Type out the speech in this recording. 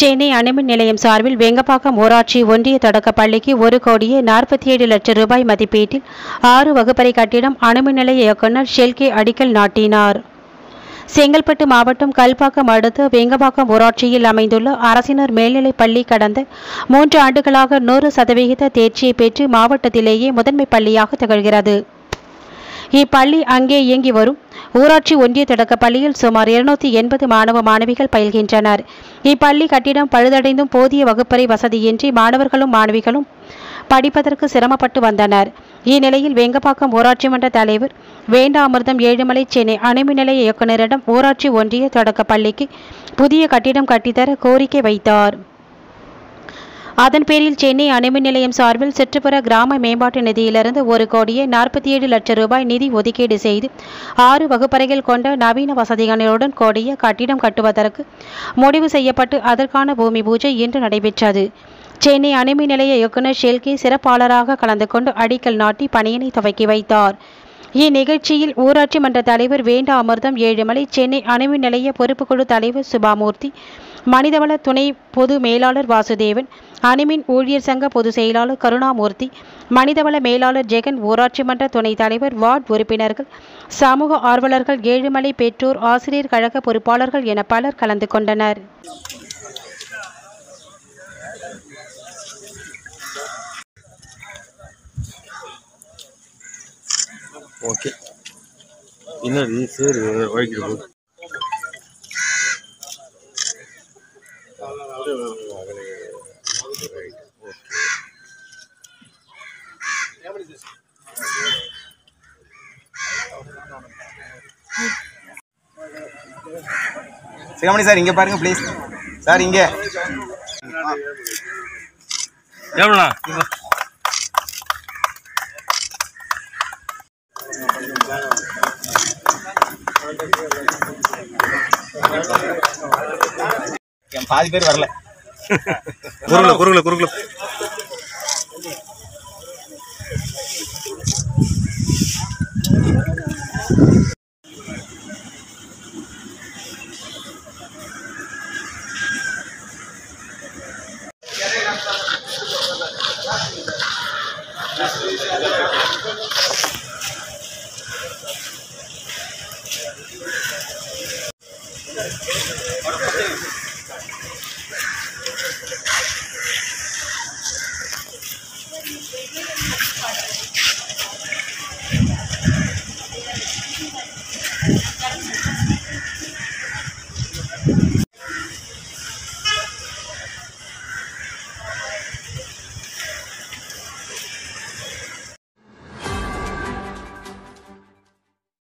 சென்னை அணுமின் நிலையம் சார்பில் வெங்கப்பாக்கம் ஊராட்சி ஒன்றிய தொடக்கப் பள்ளிக்கு ஒரு கோடியே நாற்பத்தி ஏழு லட்சம் ரூபாய் மதிப்பீட்டில் ஆறு வகுப்பறை கட்டிடம் அணுமின் நிலைய இயக்குநர் ஷெல்கே அடிக்கல் நாட்டினார் செங்கல்பட்டு மாவட்டம் கல்பாக்கம் அடுத்து வெங்கப்பாக்கம் ஊராட்சியில் அமைந்துள்ள அரசினர் மேல்நிலைப் பள்ளி கடந்த மூன்று ஆண்டுகளாக நூறு சதவிகித தேர்ச்சியை பெற்று மாவட்டத்திலேயே முதன்மை பள்ளியாக திகழ்கிறது இப்பள்ளி அங்கே இயங்கி வரும் ஊராட்சி ஒன்றிய தொடக்கப் பள்ளியில் சுமார் இருநூத்தி எண்பது மாணவ மாணவிகள் பயில்கின்றனர் இப்பள்ளி கட்டிடம் பழுதடைந்தும் போதிய வகுப்பறை வசதியின்றி மாணவர்களும் மாணவிகளும் படிப்பதற்கு சிரமப்பட்டு வந்தனர் இந்நிலையில் வெங்கப்பாக்கம் ஊராட்சி மன்ற தலைவர் வேண்டாமிர்தம் ஏழுமலை சென்னை அணுமின் நிலைய இயக்குநரிடம் ஊராட்சி ஒன்றிய தொடக்கப் பள்ளிக்கு புதிய கட்டிடம் கட்டித்தர கோரிக்கை வைத்தார் அதன் பேரில் சென்னை அணுமின் நிலையம் சார்பில் சுற்றுப்புற கிராம மேம்பாட்டு நிதியிலிருந்து ஒரு கோடியே நாற்பத்தி ஏழு லட்சம் ரூபாய் நிதி ஒதுக்கீடு செய்து ஆறு வகுப்பறைகள் கொண்ட நவீன வசதிகளுடன் கூடிய கட்டிடம் கட்டுவதற்கு முடிவு செய்யப்பட்டு அதற்கான பூமி பூஜை இன்று நடைபெற்றது சென்னை அணுமின் நிலைய இயக்குநர் ஷெல்கே சிறப்பாளராக கலந்து கொண்டு அடிக்கல் நாட்டி பணியினை துவக்கி வைத்தார் இந்நிகழ்ச்சியில் ஊராட்சி மன்ற தலைவர் வேண்டா அமிர்தம் ஏழுமலை சென்னை அணுமின் நிலைய பொறுப்புக்குழு தலைவர் சுபாமூர்த்தி மனிதவள துணை பொது மேலாளர் வாசுதேவன் அணுமின் ஊழியர் சங்க பொதுச் செயலாளர் கருணாமூர்த்தி மனிதவள மேலாளர் ஜெகன் ஊராட்சி மன்ற துணைத் தலைவர் வார்டு உறுப்பினர்கள் சமூக ஆர்வலர்கள் ஏழுமலை பெற்றோர் ஆசிரியர் கழக பொறுப்பாளர்கள் என பலர் கலந்து கொண்டனர் ஓகே என்னது சரி வழிக்கிட்டு போகுது சிகாமணி சார் இங்க பாருங்க ப்ளீஸ் சார் இங்க எவ்வளோண்ணா என் பாதி பேர் வரல குறுகல குறுகல குறுகல Thank